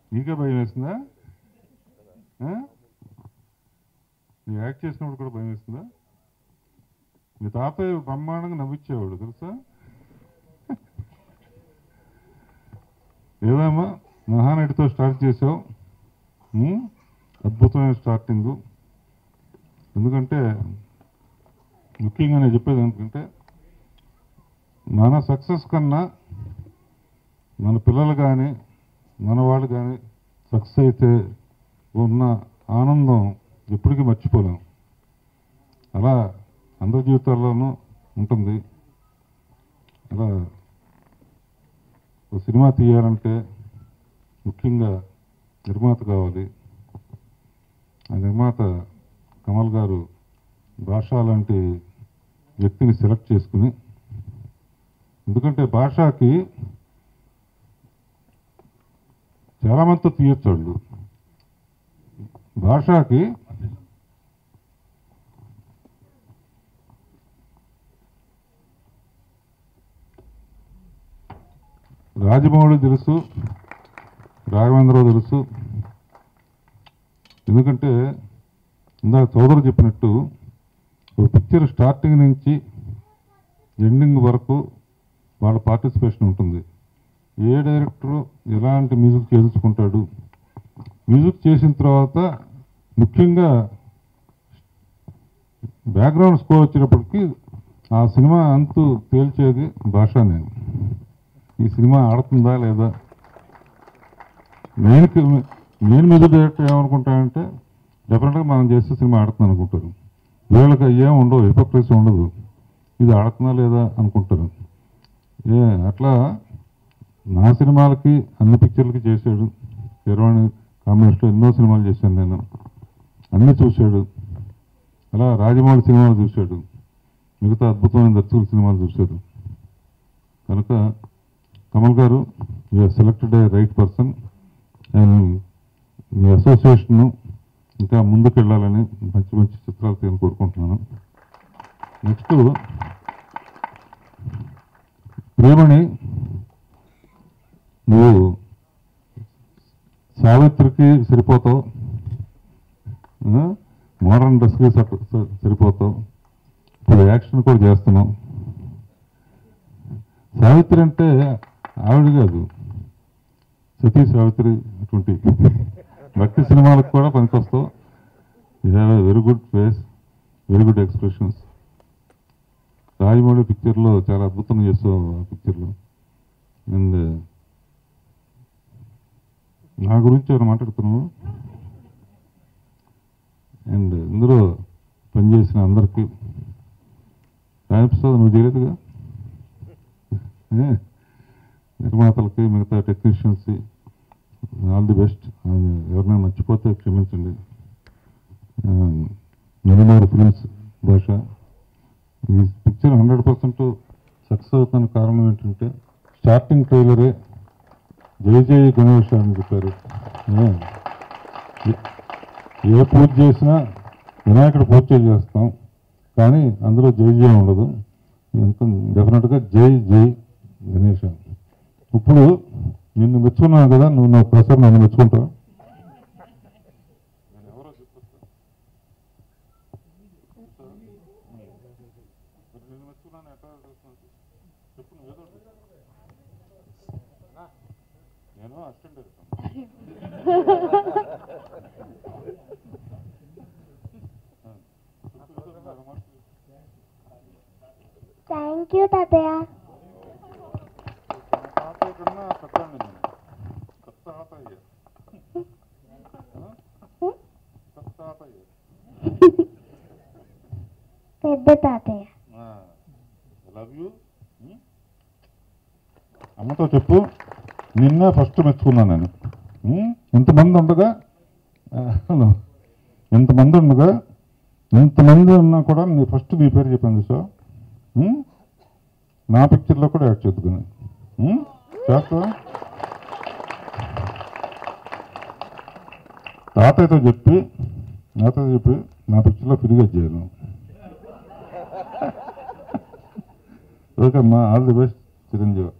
నీకే భయం వేస్తుందా ఆ? నువ్వు యాక్ట్ చేసినప్పుడు కూడా భయం వేస్తుందా మీ తాతయ్య బ్రహ్మాండంగా నవ్వించేవాడు తెలుసా ఏదమ్మా మహానటితో స్టార్ట్ చేసావు ఉమ్? అద్భుతమైన స్టార్టింగ్ ఎందుకంటే ముఖ్యంగా నేను చెప్పేది ఏంటంటే మన సక్సెస్ కన్నా మన పిల్లలు కానీ మన వాళ్ళు కానీ సక్సెస్ అయితే ఉన్న ఆనందం ఎప్పటికీ మర్చిపోలేం అలా అందరి జీవితాల్లోనూ ఉంటుంది అలా ఒక సినిమా తీయాలంటే ముఖ్యంగా నిర్మాత కావాలి ఆ నిర్మాత కమల్ గారు భాష లాంటి వ్యక్తిని సెలెక్ట్ చేసుకుని ఎందుకంటే భాషకి చాలా మందితో తీయొచ్చు వాళ్ళు భాషకి రాజమౌళి తెలుసు రాఘవేంద్రరావు తెలుసు ఎందుకంటే ఇందాక సోదరు చెప్పినట్టు ఒక పిక్చర్ స్టార్టింగ్ నుంచి ఎండింగ్ వరకు వాళ్ళ పార్టిసిపేషన్ ఉంటుంది ఏ డైరెక్టరు ఎలాంటి మ్యూజిక్ చేయించుకుంటాడు మ్యూజిక్ చేసిన తర్వాత ముఖ్యంగా బ్యాక్గ్రౌండ్ స్కోర్ వచ్చేటప్పటికి ఆ సినిమా అంతు తేల్చేది భాష నేను ఈ సినిమా ఆడుతుందా లేదా నేను నేను మ్యూజిక్ డైరెక్టర్ ఏమనుకుంటానంటే డెఫినెట్గా మనం చేస్తే సినిమా ఆడుతుంది అనుకుంటారు వీళ్ళకి ఏం ఉండవు హిపోక్రసీ ఉండదు ఇది ఆడుతుందా లేదా అనుకుంటారు ఏ అట్లా నా సినిమాలకి అన్ని పిక్చర్లకి చేశాడు కీరవాణి కాంబినేషన్లో ఎన్నో సినిమాలు చేశాను నేను అన్నీ చూశాడు అలా రాజమౌళి సినిమాలు చూశాడు మిగతా అద్భుతమైన దర్శకుల సినిమాలు చూశాడు కనుక కమల్ గారు you are selected a right person and మీ అసోసియేషన్ ఇంకా ముందుకు వెళ్ళాలని మంచి మంచి చిత్రాలు తీయాలని కోరుకుంటున్నాను నెక్స్ట్ ప్రేమణి నువ్వు సావిత్రికి సరిపోతావు మోడర్న్ డ్రెస్కి సట్- స- సరిపోతావు ఇప్పుడు యాక్షన్ కూడా చేస్తున్నావు సావిత్రి అంటే ఆవిడ కాదు సతీ సావిత్రి అటువంటి భక్తి సినిమాలకు కూడా పనికొస్తావు you have a very good face very good expressions Rajamouli పిక్చర్లో చాలా అద్భుతంగా చేస్తావు ఆ పిక్చర్లో అండ్ నా గురించి ఏమైనా మాట్లాడుతున్నావు అండ్ ఇందులో పనిచేసిన అందరికీ రాజప్రసాద్ నువ్వు చేయలేదుగా ఏ? నిర్మాతలకి మిగతా టెక్నీషియన్స్ ఆల్ ది బెస్ట్ ఎవరైనా మర్చిపోతే క్షమించండి మెనిమోర్ ఫిల్మ్స్ భాష ఈ పిక్చర్ హండ్రెడ్ పర్సెంట్ సక్సెస్ అవుతున్న కారణం ఏంటంటే స్టార్టింగ్ ట్రైలరే జై జై గణేష్ అని చెప్పారు ఏ? ఏ- ఏ పూజ చేసినా వినాయకుడు పూజ చేస్తాం కానీ అందులో జై జై ఉండదు ఎంత డెఫినెట్గా జై జై గణేష్ ఇప్పుడు నిన్ను మెచ్చుకున్నాను కదా నువ్వు నా ప్రసాద్ నన్ను మెచ్చుకుంటావు నేను అసిస్టెంట్ డైరెక్టర్ థ్యాంక్ యూ తాతయ్య తాతయ్య కన్నా పెద్దవాడిని నేను కొత్త తాతయ్య కొత్త తాతయ్య పెద్ద తాతయ్య లవ్ యూ అమ్మతో చెప్పు నిన్నే ఫస్ట్ మెచ్చుకున్నాను నేను ఉమ్, ఇంతమంది ఉండగా ఆ, ఇంతమంది ఉండగా ఇంతమంది ఉన్నా కూడా నీ ఫస్ట్ నీ పేరు చెప్పాను సార్ నా పిక్చర్లో కూడా యాడ్ చేద్దుకుని చేస్తా తాతయ్యతో చెప్పి నాతో చెప్పి నా పిక్చర్లో ఫ్రీగా చేయను ఓకే అమ్మా ఆల్ ది బెస్ట్ చిరంజీవి